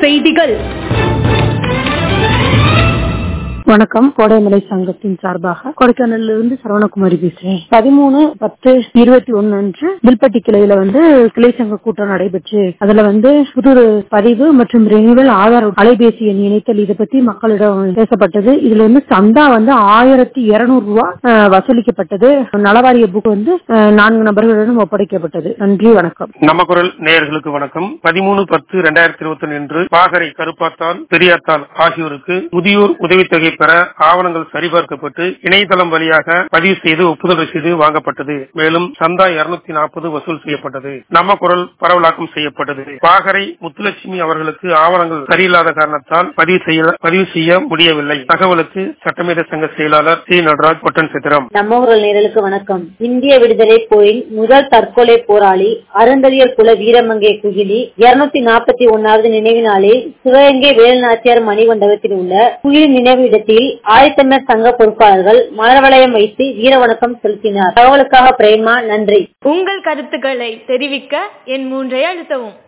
செய்திகள் வணக்கம் கோடைமலை சங்கத்தின் சார்பாக கொடைக்கானல்ல இருந்து சரவணகுமாரி பேசுறேன் பதிமூணு பத்து இருபத்தி ஒன்னு அன்று வில்பட்டி கிளையில வந்து கிளை சங்க கூட்டம் நடைபெற்று அதுல வந்து புது பதிவு மற்றும் ரெனிவல் ஆதார் அலைபேசி எண் இணைத்தல் இதை பத்தி மக்களிடம் பேசப்பட்டது இதுல வந்து சந்தா வந்து ஆயிரத்தி இருநூறு ரூபாய் அஹ், வசூலிக்கப்பட்டது நலவாரிய புக் வந்து அஹ், நான்கு நபர்களிடம் ஒப்படைக்கப்பட்டது நன்றி வணக்கம் நம்ம குரல் நேயர்களுக்கு வணக்கம் பதிமூணு பத்து ரெண்டாயிரத்தி இருபத்தி ஒன்று இன்று பாகரை கருப்பாத்தால் பெரியாத்தால் ஆகியோருக்கு முதியோர் உதவித்தொகை பெற ஆவணங்கள் சரிபார்க்கப்பட்டு இணையதளம் வழியாக பதிவு செய்து ஒப்புதல் ரசீது வாங்கப்பட்டது மேலும் சந்தா இருநூத்தி நாற்பது வசூல் செய்யப்பட்டது நம்ம குரல் பரவலாக்கம் செய்யப்பட்டது பாகரை முத்துலட்சுமி அவர்களுக்கு ஆவணங்கள் சரியில்லாத காரணத்தால் பதிவு செய்ய பதிவு செய்ய முடியவில்லை தகவலுக்கு சட்டமேத சங்க செயலாளர் சி நடராஜ் பொட்டன் சித்திரம் நம்ம ஊரல் நேரலுக்கு வணக்கம் இந்திய விடுதலை போரின் முதல் தற்கொலை போராளி அருந்ததியர் குல வீரமங்கை குகிலி இருநூத்தி நாற்பத்தி ஒன்னாவது நினைவு நாளில் சிவகங்கை வேலுநாச்சியார் மணிமண்டபத்தில் உள்ள குகிலி நினைவு இடத்தில் ஆயத்தமிழர் சங்க பொறுப்பாளர்கள் மலர் வளையம் வைத்து வீர வணக்கம் செலுத்தினார் தகவலுக்காக பிரேமா நன்றி உங்கள் கருத்துக்களை தெரிவிக்க என் மூன்றை அழுத்தவும்